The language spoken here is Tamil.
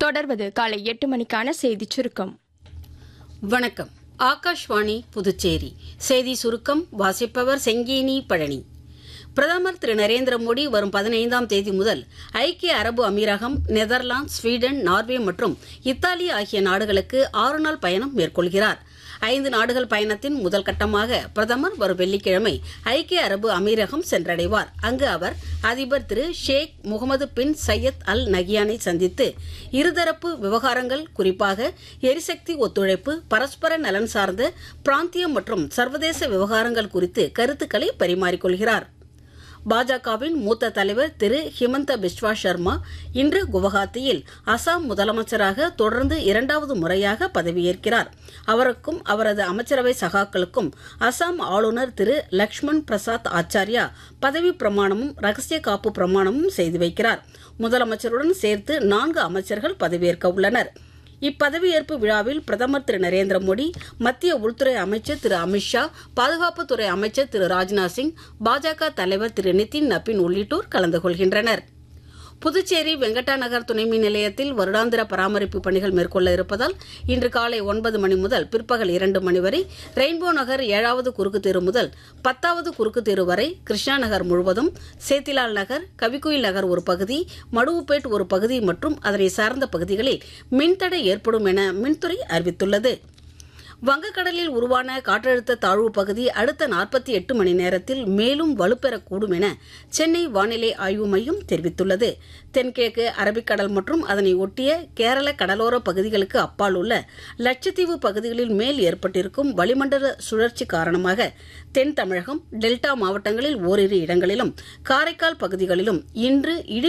தொடர்வது காலை எட்டு மணிக்கான செய்திச் சுருக்கம் வணக்கம் ஆகாஷ்வாணி புதுச்சேரி செய்தி சுருக்கம் வாசிப்பவர் செங்கேனி பழனி பிரதமர் திரு நரேந்திர மோடி வரும் பதினைந்தாம் தேதி முதல் ஐக்கிய அரபு அமீரகம் நெதர்லாந்து ஸ்வீடன் நார்வே மற்றும் இத்தாலி ஆகிய நாடுகளுக்கு ஆறு நாள் பயணம் மேற்கொள்கிறார் ஐந்து நாடுகள் பயணத்தின் முதல் கட்டமாக பிரதமர் வரும் வெள்ளிக்கிழமை ஐக்கிய அரபு அமீரகம் சென்றடைவார் அங்கு அவர் அதிபர் திரு ஷேக் முகமது பின் சையத் அல் நகியானை சந்தித்து இருதரப்பு விவகாரங்கள் குறிப்பாக எரிசக்தி ஒத்துழைப்பு பரஸ்பர நலன் சார்ந்த பிராந்திய மற்றும் சர்வதேச விவகாரங்கள் குறித்து கருத்துக்களை பரிமாறிக்கொள்கிறார் பாஜகவின் மூத்த தலைவர் திரு ஹிமந்த பிஸ்வா சர்மா இன்று குவஹாத்தியில் அசாம் முதலமைச்சராக தொடர்ந்து இரண்டாவது முறையாக பதவியேற்கிறார் அவருக்கும் அவரது அமைச்சரவை சகாக்களுக்கும் அசாம் ஆளுநர் திரு லக்ஷ்மண் பிரசாத் ஆச்சாரியா பதவி பிரமாணமும் ரகசிய காப்பு பிரமாணமும் செய்து வைக்கிறார் முதலமைச்சருடன் சேர்த்து நான்கு அமைச்சர்கள் பதவியேற்க உள்ளனர் இப்பதவியேற்பு விழாவில் பிரதமர் திரு நரேந்திர மோடி மத்திய உள்துறை அமைச்சர் திரு அமித்ஷா பாதுகாப்புத்துறை அமைச்சர் திரு ராஜ்நாத் சிங் பாஜக தலைவர் திரு நிதின் நபின் உள்ளிட்டோர் கலந்து கொள்கின்றனர் புதுச்சேரி வெங்கட்டா நகர் துணை மின் நிலையத்தில் வருடாந்திர பராமரிப்பு பணிகள் மேற்கொள்ள இருப்பதால் இன்று காலை ஒன்பது மணி முதல் பிற்பகல் இரண்டு மணி வரை ரெயின்போ நகர் ஏழாவது குறுக்கு தெரு முதல் பத்தாவது குறுக்கு தெரு வரை கிருஷ்ணா நகர் முழுவதும் சேத்திலால் நகர் கவிக்குயில் நகர் ஒரு பகுதி மடுவுப்பேட் ஒரு பகுதி மற்றும் அதனை சார்ந்த பகுதிகளில் மின்தடை ஏற்படும் என மின்துறை அறிவித்துள்ளது வங்கக்கடலில் உருவான காற்றழுத்த தாழ்வு பகுதி அடுத்த நாற்பத்தி எட்டு மணி நேரத்தில் மேலும் வலுப்பெறக்கூடும் என சென்னை வானிலை ஆய்வு மையம் தெரிவித்துள்ளது தென்கிழக்கு அரபிக்கடல் மற்றும் அதனை ஒட்டிய கேரள கடலோர பகுதிகளுக்கு அப்பால் உள்ள லட்சத்தீவு பகுதிகளில் மேல் ஏற்பட்டிருக்கும் வளிமண்டல சுழற்சி காரணமாக தென் தமிழகம் டெல்டா மாவட்டங்களில் ஓரிரு இடங்களிலும் காரைக்கால் பகுதிகளிலும் இன்று இடி